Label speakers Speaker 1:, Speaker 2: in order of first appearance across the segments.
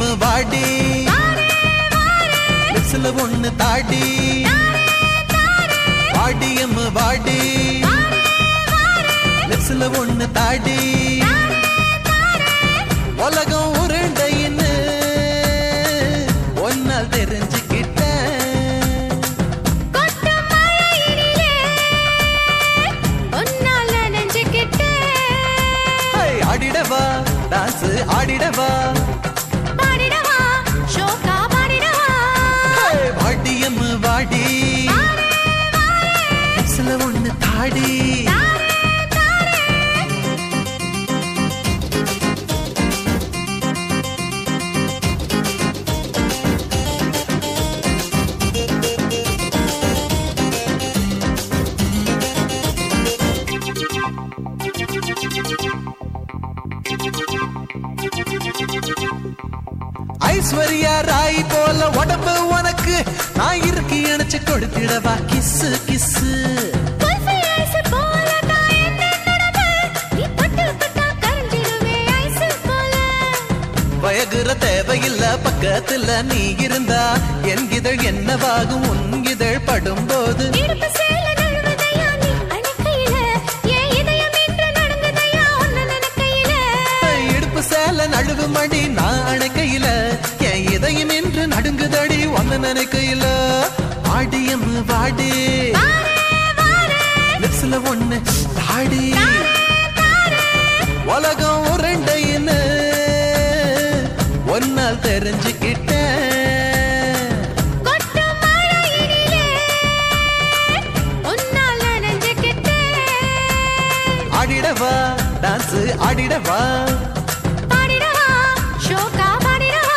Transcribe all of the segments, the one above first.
Speaker 1: வாடி லிப்ஸ்ல ஒண்ணு தாடி வாடியம் வாடி லிப்ஸ்ல ஒண்ணு தாடி உலகம் உருண்டைன்னு ஒன்னால் தெரிஞ்சுக்கிட்டேன்
Speaker 2: கொட்டும் மழையினிலே உன்னால் நனைஞ்சுக்கிட்டேன்.
Speaker 1: ஹை, ஆடிடவா டான்ஸ் ஆடிடவா
Speaker 2: பாடிடவா, ஷோக்கா பாடிடவா.
Speaker 1: ஹை, வாடியம் வாடி லிப்ஸ்ல ஒண்ணு தாடி ஐஸ்வர்யா ராய் போல உடம்பு உனக்கு நான் இருக்கு இணைச்சு கொடுத்திடவா கிஸ்ஸு கிஸ்ஸு
Speaker 2: குல்ஃபி ஐஸ் போல நான் என்ன நடப்பேன். நீ தொட்டு தொட்டா கரைஞ்சிடுவே ஐஸ் போல.
Speaker 1: வயகுற தேவையில்ல பக்கத்துல நீ இருந்தா என் இதழ் என்னவாகும் உன் இதழ் படும்போது
Speaker 2: இடுப்பு சேல நழுவுதையா நீ அணைக்கையில. என் இதயம் இன்று நடுங்குதையா உன்னை நினைக்கையில.
Speaker 1: இடுப்பு சேல நழுவு மடி நான் அணைக்கையில என் இதயம் என்று நடுங்குதடி ஒன்னு நினைக்கையில ஆடியம் வாடி லிப்ஸ்ல ஒண்ணு தாடி உலகம் உருண்டைன்னு ஒன்னால் தெரிஞ்சுக்கிட்டேன்
Speaker 2: கொட்டும் மழையினிலே உன்னால் நனைஞ்சுக்கிட்டேன்.
Speaker 1: ஆடிடவா டான்ஸ் ஆடிடவா
Speaker 2: பாடிடவா, ஷோக்கா பாடிடவா.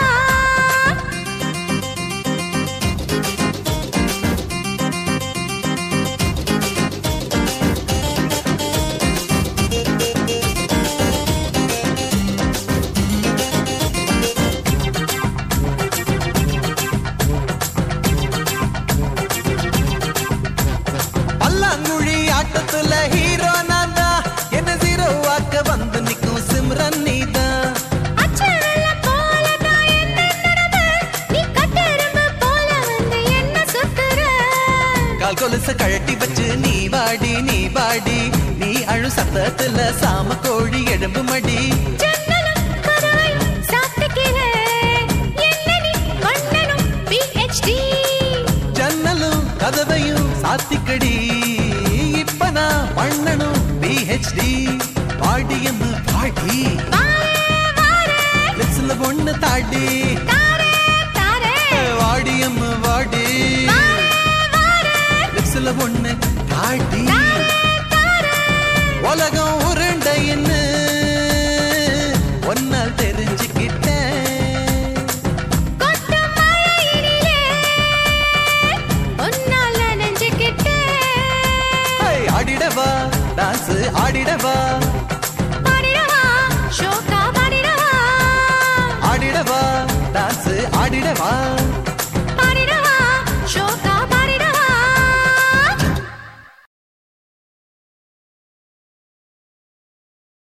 Speaker 1: பல்லாங்குழி ஆட்டத்துல ஹீரோ நான் தான் என்ன ஜீரோ வாக்க வந்து நிக்கும் சிம்ரன் நீதான்
Speaker 2: அச்சவெள்ளம் போல நான் என்ன நடப்பேன். நீ கட்டெரும்பு போல வந்து என்ன சுத்துற.
Speaker 1: கால் கொலுச கழட்டி வச்சு நீ வாடி நீ வாடி நீ அழு சத்தத்துல சாம கோழி எலும்பு மடி
Speaker 2: ஜன்னலும் கதவையும் சாத்திக்கிறேன். என்ன நீ கண்ணனும் PhD.
Speaker 1: ஜன்னலும் கதவையும் சாத்திக்கடி இப்ப நான் பண்ணணும் பிஹெச்டி பாடியம் பாடி
Speaker 2: வாரே, வாரே,
Speaker 1: லிப்ஸ்ல ஒண்ணு தாடி
Speaker 2: தாரே, தாரே.
Speaker 1: வாடியம் வாடி லிப்ஸ்ல ஒண்ணு தாடி உலகம் உருண்டைன்னு ஒன்னால் தெரிஞ்சுக்கிட்டேன்
Speaker 2: கொட்டும் மழையினிலே உன்னால் நனைஞ்சுக்கிட்டேன்.
Speaker 1: ஹை, ஆடிடவா டான்ஸ் ஆடிடவா
Speaker 2: பாடிடவா, ஷோக்கா பாடிடவா.
Speaker 1: ஆடிடவா டான்ஸ் ஆடிடவா